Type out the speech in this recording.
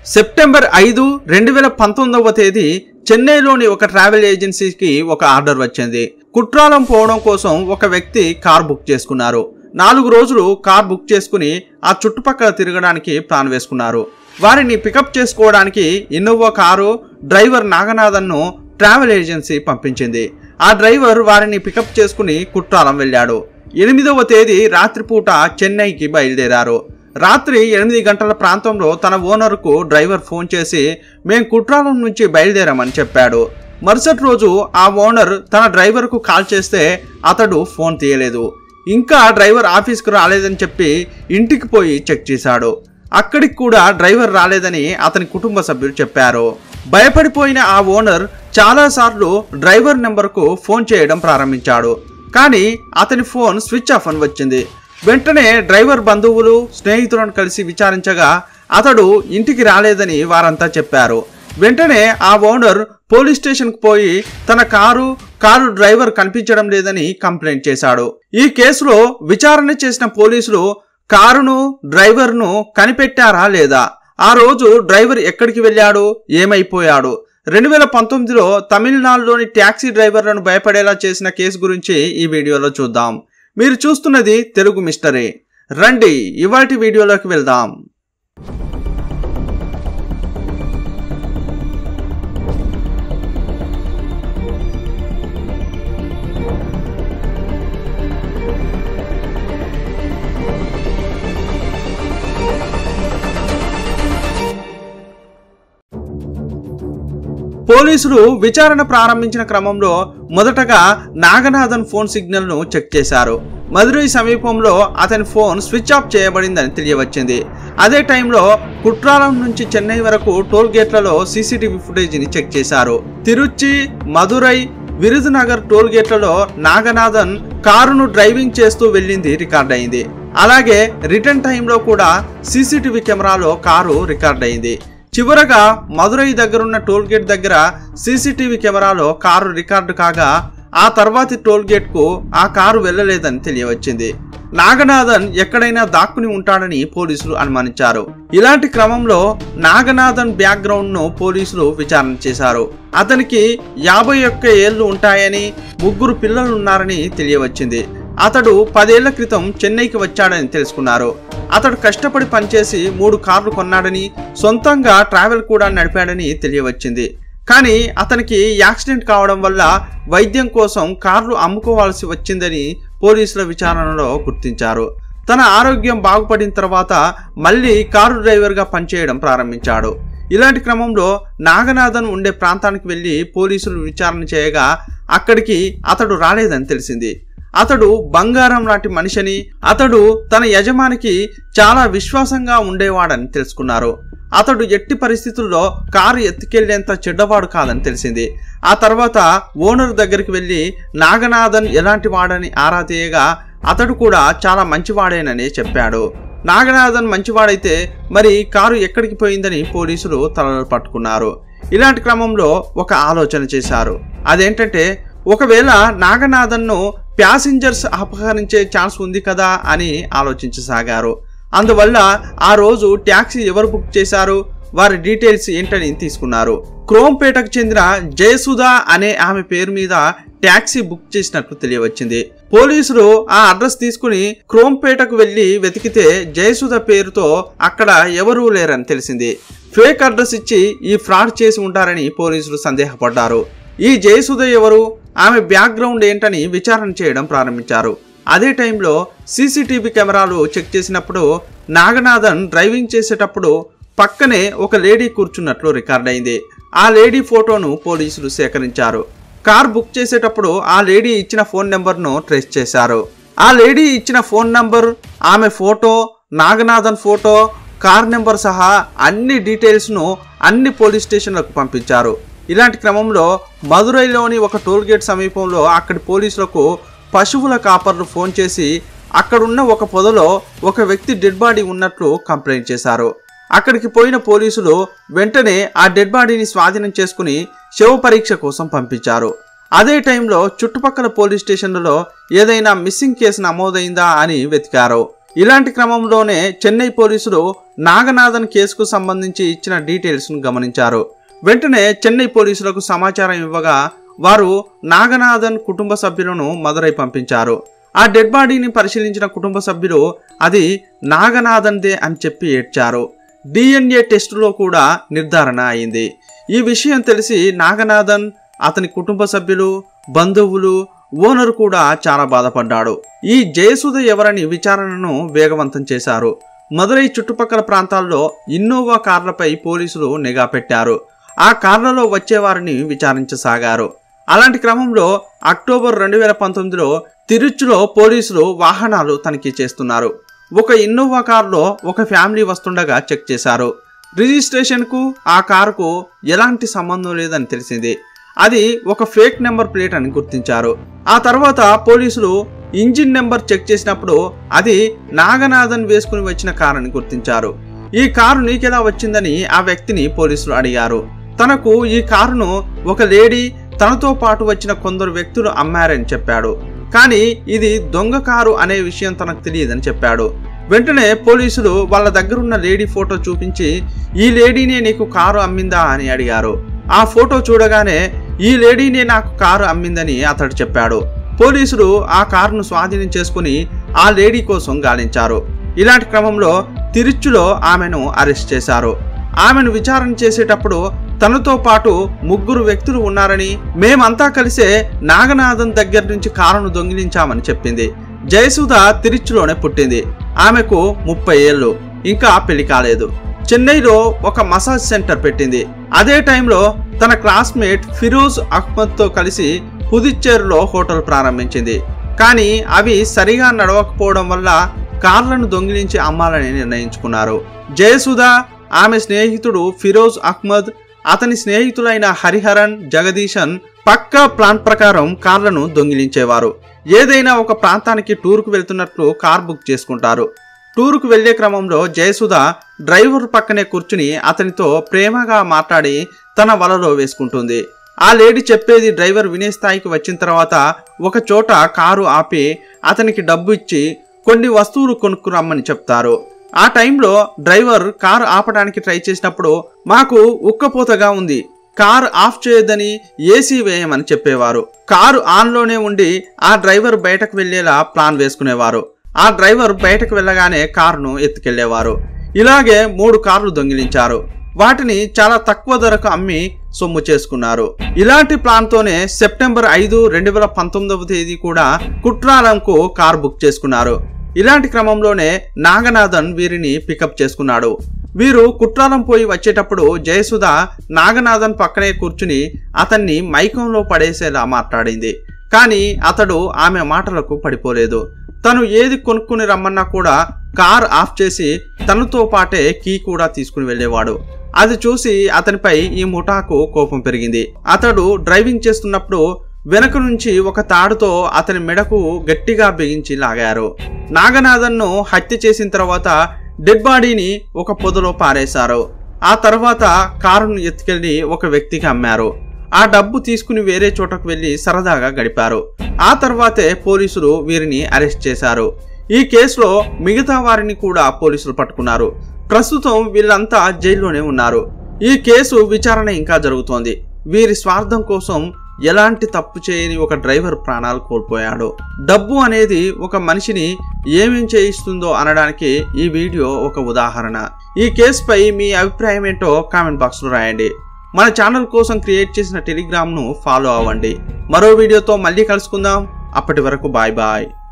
September ఐదు రెండు వేల పంతొమ్మిదవ తేదీ చెన్నైలోని ఒక ట్రావెల్ ఏజెన్సీకి ఒక ఆర్డర్ వచ్చింది కుట్రాలం పోవడం కోసం ఒక వ్యక్తి కార్ బుక్ చేసుకున్నారు నాలుగు రోజులు కార్ బుక్ చేసుకుని ఆ చుట్టుపక్కల తిరగడానికి ప్లాన్ వేసుకున్నారు వారిని పికప్ చేసుకోవడానికి ఇన్నోవా కారు డ్రైవర్ నాగనాథన్ను ట్రావెల్ ఏజెన్సీ పంపించింది ఆ డ్రైవర్ వారిని పికప్ చేసుకుని కుట్రాలం వెళ్ళాడు ఎనిమిదవ తేదీ రాత్రిపూట చెన్నైకి బయలుదేరారు రాత్రి ఎనిమిది గంటల ప్రాంతంలో తన ఓనర్కు డ్రైవర్ ఫోన్ చేసి మేం కుట్రాలం నుంచి బయలుదేరామని చెప్పాడు మరుసటి రోజు ఆ ఓనర్ తన డ్రైవర్కు కాల్ చేస్తే అతడు ఫోన్ తీయలేదు ఇంకా డ్రైవర్ ఆఫీస్కు రాలేదని చెప్పి ఇంటికి పోయి చెక్ చేశాడు అక్కడికి కూడా డ్రైవర్ రాలేదని అతని కుటుంబ సభ్యులు చెప్పారు భయపడిపోయిన ఆ ఓనర్ చాలాసార్లు డ్రైవర్ నెంబర్కు ఫోన్ చేయడం ప్రారంభించాడు కానీ అతని ఫోన్ స్విచ్ ఆఫ్ అని వచ్చింది వెంటనే డ్రైవర్ బంధువులు స్నేహితులను కలిసి విచారించగా అతడు ఇంటికి రాలేదని వారంతా చెప్పారు వెంటనే ఆ ఓనర్ పోలీస్ స్టేషన్కు పోయి తన కారు కారు డ్రైవర్ కనిపించడం లేదని కంప్లైంట్ చేశాడు ఈ కేసులో విచారణ చేసిన పోలీసులు కారును డ్రైవర్ను కనిపెట్టారా లేదా ఆ రోజు డ్రైవర్ ఎక్కడికి వెళ్ళాడు ఏమైపోయాడు రెండు వేల పంతొమ్మిదిలో తమిళనాడులోని ట్యాక్సీ డ్రైవర్లను భయపడేలా చేసిన కేసు గురించి ఈ వీడియోలో చూద్దాం మీరు చూస్తున్నది తెలుగు మిస్టరీ రండి ఇవాటి వీడియోలోకి వెళ్దాం పోలీసులు విచారణ ప్రారంభించిన క్రమంలో మొదటగా నాగనాథన్ ఫోన్ సిగ్నల్ ను చెక్ చేశారు మదురై సమీపంలో అతని ఫోన్ స్విచ్ ఆఫ్ చేయబడిందని తెలియవచ్చింది అదే టైంలో కుట్రాలం నుంచి చెన్నై వరకు టోల్ గేట్లలో సీసీటీవీ ఫుటేజీని చెక్ చేశారు తిరుచి మదురై విరుదునగర్ టోల్ గేట్లలో నాగనాథన్ కారును డ్రైవింగ్ చేస్తూ వెళ్ళింది రికార్డ్ అయింది అలాగే రిటర్న్ టైంలో కూడా సీసీటీవీ కెమెరాలో కారు రికార్డ్ అయింది చివరగా మదురై దగ్గరున్న టోల్ గేట్ దగ్గర సీసీటీవీ కెమెరాలో కారు రికార్డు కాగా ఆ తర్వాతి టోల్ గేట్ కు ఆ కారు వెళ్ళలేదని తెలియవచ్చింది నాగనాథన్ ఎక్కడైనా దాక్కుని ఉంటాడని పోలీసులు అనుమానించారు ఇలాంటి క్రమంలో నాగనాథన్ బ్యాక్గ్రౌండ్ ను పోలీసులు విచారణ చేశారు అతనికి యాభై ఒక్క ఏళ్లు ఉంటాయని ముగ్గురు పిల్లలు ఉన్నారని తెలియవచ్చింది అతడు పదేళ్ల క్రితం చెన్నైకి వచ్చాడని తెలుసుకున్నారు అతడు కష్టపడి పనిచేసి మూడు కార్లు కొన్నాడని సొంతంగా ట్రావెల్ కూడా నడిపాడని తెలియవచ్చింది కానీ అతనికి యాక్సిడెంట్ కావడం వల్ల వైద్యం కోసం కార్లు అమ్ముకోవాల్సి వచ్చిందని పోలీసుల విచారణలో గుర్తించారు తన ఆరోగ్యం బాగుపడిన తర్వాత మళ్ళీ కారు డ్రైవర్గా పనిచేయడం ప్రారంభించాడు ఇలాంటి క్రమంలో నాగనాథన్ ఉండే ప్రాంతానికి వెళ్ళి పోలీసులు విచారణ చేయగా అక్కడికి అతడు రాలేదని తెలిసింది అతడు బంగారం లాంటి మనిషిని అతడు తన యజమానికి చాలా విశ్వాసంగా ఉండేవాడని తెలుసుకున్నారు అతడు ఎట్టి పరిస్థితుల్లో కారు ఎత్తుకెళ్లేంత చెడ్డవాడు కాదని తెలిసింది ఆ తర్వాత ఓనర్ దగ్గరికి వెళ్ళి నాగనాథన్ ఎలాంటి వాడని ఆరా తీయగా అతడు కూడా చాలా మంచివాడేనని చెప్పాడు నాగనాథన్ మంచివాడైతే మరి కారు ఎక్కడికి పోయిందని పోలీసులు తలలు పట్టుకున్నారు ఇలాంటి క్రమంలో ఒక ఆలోచన చేశారు అదేంటంటే ఒకవేళ నాగనాథన్ను ప్యాసింజర్స్ అపహరించే ఛాన్స్ ఉంది కదా అని ఆలోచించసాగారు అందువల్ల ఆ రోజు ట్యాక్సీ ఎవరు బుక్ చేశారు వారి డీటెయిల్స్ ఏంటని తీసుకున్నారు క్రోంపేటకు చెందిన జయసుధ అనే ఆమె పేరు మీద ట్యాక్సీ బుక్ చేసినట్లు తెలియవచ్చింది పోలీసులు ఆ అడ్రస్ తీసుకుని క్రోంపేటకు వెళ్లి వెతికితే జయసుధ పేరుతో అక్కడ ఎవరూ లేరని తెలిసింది ఫేక్ అడ్రస్ ఇచ్చి ఈ ఫ్రాడ్ చేసి ఉంటారని పోలీసులు సందేహపడ్డారు ఈ జయసుధ ఎవరు ఆమె బ్యాక్గ్రౌండ్ ఏంటని విచారణ చేయడం ప్రారంభించారు అదే టైంలో సీసీటీవీ కెమెరాలు చెక్ చేసినప్పుడు నాగనాథన్ డ్రైవింగ్ చేసేటప్పుడు పక్కనే ఒక లేడీ కూర్చున్నట్లు రికార్డ్ అయింది ఆ లేడీ ఫోటోను పోలీసులు సేకరించారు కార్ బుక్ చేసేటప్పుడు ఆ లేడీ ఇచ్చిన ఫోన్ నెంబర్ను ట్రేస్ చేశారు ఆ లేడీ ఇచ్చిన ఫోన్ నంబర్ ఆమె photo Naganathan photo car number సహా అన్ని డీటెయిల్స్ను అన్ని పోలీస్ స్టేషన్లకు పంపించారు ఇలాంటి క్రమంలో మదురైలోని ఒక టోల్ గేట్ సమీపంలో అక్కడి పోలీసులకు పశువుల కాపర్లు ఫోన్ చేసి అక్కడున్న ఒక పొదలో ఒక వ్యక్తి డెడ్ బాడీ ఉన్నట్లు కంప్లైంట్ చేశారు అక్కడికి పోయిన పోలీసులు వెంటనే ఆ డెడ్ బాడీని స్వాధీనం చేసుకుని శవ పరీక్ష కోసం పంపించారు అదే టైంలో చుట్టుపక్కల పోలీస్ స్టేషన్లలో ఏదైనా మిస్సింగ్ కేసు నమోదైందా అని వెతికారు ఇలాంటి క్రమంలోనే చెన్నై పోలీసులు నాగనాథన్ కేసుకు సంబంధించి ఇచ్చిన డీటెయిల్స్ను గమనించారు వెంటనే చెన్నై పోలీసులకు సమాచారం ఇవ్వగా వారు నాగనాథన్ కుటుంబ సభ్యులను మదురై పంపించారు ఆ డెడ్ బాడీని పరిశీలించిన కుటుంబ సభ్యులు అది నాగనాథన్దే అని చెప్పి ఏడ్చారు డిఎన్ఏ టెస్టులో కూడా నిర్ధారణ అయింది ఈ విషయం తెలిసి నాగనాథన్ అతని కుటుంబ సభ్యులు బంధువులు ఓనర్ కూడా చాలా బాధపడ్డాడు ఈ జయసుధ ఎవరని విచారణను వేగవంతం చేశారు మదురై చుట్టుపక్కల ప్రాంతాల్లో ఇన్నోవా కార్లపై పోలీసులు నిఘా పెట్టారు ఆ కార్లలో వచ్చేవారిని విచారించసాగారు అలాంటి క్రమంలో అక్టోబర్ రెండు వేల పంతొమ్మిదిలో తిరుచులో పోలీసులు వాహనాలు తనిఖీ చేస్తున్నారు ఒక ఇన్నోవా కారులో ఒక ఫ్యామిలీ వస్తుండగా చెక్ చేశారు రిజిస్ట్రేషన్కు ఆ కారుకు ఎలాంటి సంబంధం లేదని తెలిసింది అది ఒక ఫేక్ నెంబర్ ప్లేట్ అని గుర్తించారు ఆ తర్వాత పోలీసులు ఇంజిన్ నెంబర్ చెక్ చేసినప్పుడు అది నాగనాథన్ వేసుకుని వచ్చిన కారు అని గుర్తించారు ఈ కారు నీకెలా వచ్చిందని ఆ వ్యక్తిని పోలీసులు అడిగారు తనకు ఈ కారును ఒక లేడీ తనతో పాటు వచ్చిన కొందరు వ్యక్తులు అమ్మారని చెప్పాడు కానీ ఇది దొంగ కారు అనే విషయం తనకు తెలియదని చెప్పాడు వెంటనే పోలీసులు వాళ్ళ దగ్గరున్న లేడీ ఫోటో చూపించి ఈ లేడీనే నీకు కారు అమ్మిందా అని అడిగారు ఆ ఫోటో చూడగానే ఈ లేడీనే నాకు కారు అమ్మిందని అతడు చెప్పాడు పోలీసులు ఆ కారును స్వాధీనం చేసుకుని ఆ లేడీ కోసం గాలించారు ఇలాంటి క్రమంలో తిరుచులో ఆమెను అరెస్ట్ చేశారు ఆమెను విచారణ చేసేటప్పుడు తనతో పాటు ముగ్గురు వ్యక్తులు ఉన్నారని మేమంతా కలిసే నాగనాథన్ దగ్గర నుంచి కారును దొంగిలించామని చెప్పింది జయసుధ తిరుచులోనే పుట్టింది ఆమెకు ముప్పై ఏళ్ళు ఇంకా పెళ్లి కాలేదు చెన్నైలో ఒక మసాజ్ సెంటర్ పెట్టింది అదే టైంలో తన క్లాస్మేట్ ఫిరోజ్ అహ్మద్తో కలిసి పుదుచ్చేరులో హోటల్ ప్రారంభించింది కానీ అవి సరిగా నడవకపోవడం వల్ల కార్లను దొంగిలించి అమ్మాలని నిర్ణయించుకున్నారు జయసుధ ఆమె స్నేహితుడు ఫిరోజ్ అహ్మద్ అతని స్నేహితులైన హరిహరన్ జగదీశన్ పక్కా ప్లాన్ ప్రకారం కార్లను దొంగిలించేవారు ఏదైనా ఒక ప్రాంతానికి టూర్కు వెళ్తున్నట్లు కార్ బుక్ చేసుకుంటారు టూర్కు వెళ్లే క్రమంలో జయసుధ డ్రైవర్ పక్కనే కూర్చుని అతనితో ప్రేమగా మాట్లాడి తన వలలో వేసుకుంటుంది ఆ లేడీ చెప్పేది డ్రైవర్ వినే స్థాయికి వచ్చిన తర్వాత ఒక చోట కారు ఆపి అతనికి డబ్బు ఇచ్చి కొన్ని వస్తువులు కొనుక్కురమ్మని చెప్తారు ఆ టైంలో డ్రైవర్ కారు ఆపడానికి ట్రై చేసినప్పుడు మాకు ఉక్కపోతగా ఉంది కారు ఆఫ్ చేయొద్దని ఏసీ వేయమని చెప్పేవారు కారు ఆన్లోనే ఉండి ఆ డ్రైవర్ బయటకు వెళ్లేలా ప్లాన్ వేసుకునేవారు ఆ డ్రైవర్ బయటకు వెళ్ళగానే కారును ఎత్తుకెళ్లేవారు ఇలాగే మూడు కార్లు దొంగిలించారు వాటిని చాలా తక్కువ ధరకు అమ్మి సొమ్ము చేసుకున్నారు ఇలాంటి ప్లాన్తోనే సెప్టెంబర్ ఐదు రెండు వేల పంతొమ్మిదవ తేదీ కూడా కుట్రాలంకు కార్ బుక్ చేసుకున్నారు ఇలాంటి క్రమంలోనే నాగనాథన్ వీరిని పికప్ చేసుకున్నాడు వీరు కుట్రాలం పోయి వచ్చేటప్పుడు జయసుధ నాగనాథన్ పక్కనే కూర్చుని అతన్ని మైకంలో పడేసేలా మాట్లాడింది కానీ అతడు ఆమె మాటలకు పడిపోలేదు తను ఏది కొనుక్కుని రమ్మన్నా కూడా కార్ ఆఫ్ చేసి తనతో పాటే కీ కూడా తీసుకుని వెళ్ళేవాడు అది చూసి అతనిపై ఈ ముఠాకు కోపం పెరిగింది అతడు డ్రైవింగ్ చేస్తున్నప్పుడు వెనక నుంచి ఒక తాడుతో అతని మెడకు గట్టిగా బిగించి లాగారు నాగనాథన్ను హత్య చేసిన తర్వాత డెడ్ బాడీని ఒక పొదలో పారేశారు ఆ తర్వాత కారును ఎత్తుకెళ్లి ఒక వ్యక్తికి అమ్మారు ఆ డబ్బు తీసుకుని వేరే చోటకు వెళ్లి సరదాగా గడిపారు ఆ తర్వాతే పోలీసులు వీరిని అరెస్ట్ చేశారు ఈ కేసులో మిగతా వారిని కూడా పోలీసులు పట్టుకున్నారు ప్రస్తుతం వీళ్ళంతా జైల్లోనే ఉన్నారు ఈ కేసు విచారణ ఇంకా జరుగుతోంది వీరి స్వార్థం కోసం ఎలాంటి తప్పు చేయని ఒక డ్రైవర్ ప్రాణాలు కోల్పోయాడు డబ్బు అనేది ఒక మనిషిని ఏమేం చేయిస్తుందో అనడానికి ఈ వీడియో ఒక ఉదాహరణ ఈ కేసుపై మీ అభిప్రాయం ఏంటో కామెంట్ బాక్స్లో రాయండి మన ఛానల్ కోసం క్రియేట్ చేసిన టెలిగ్రామ్ను ఫాలో అవ్వండి మరో వీడియోతో మళ్ళీ కలుసుకుందాం అప్పటి వరకు బాయ్ బాయ్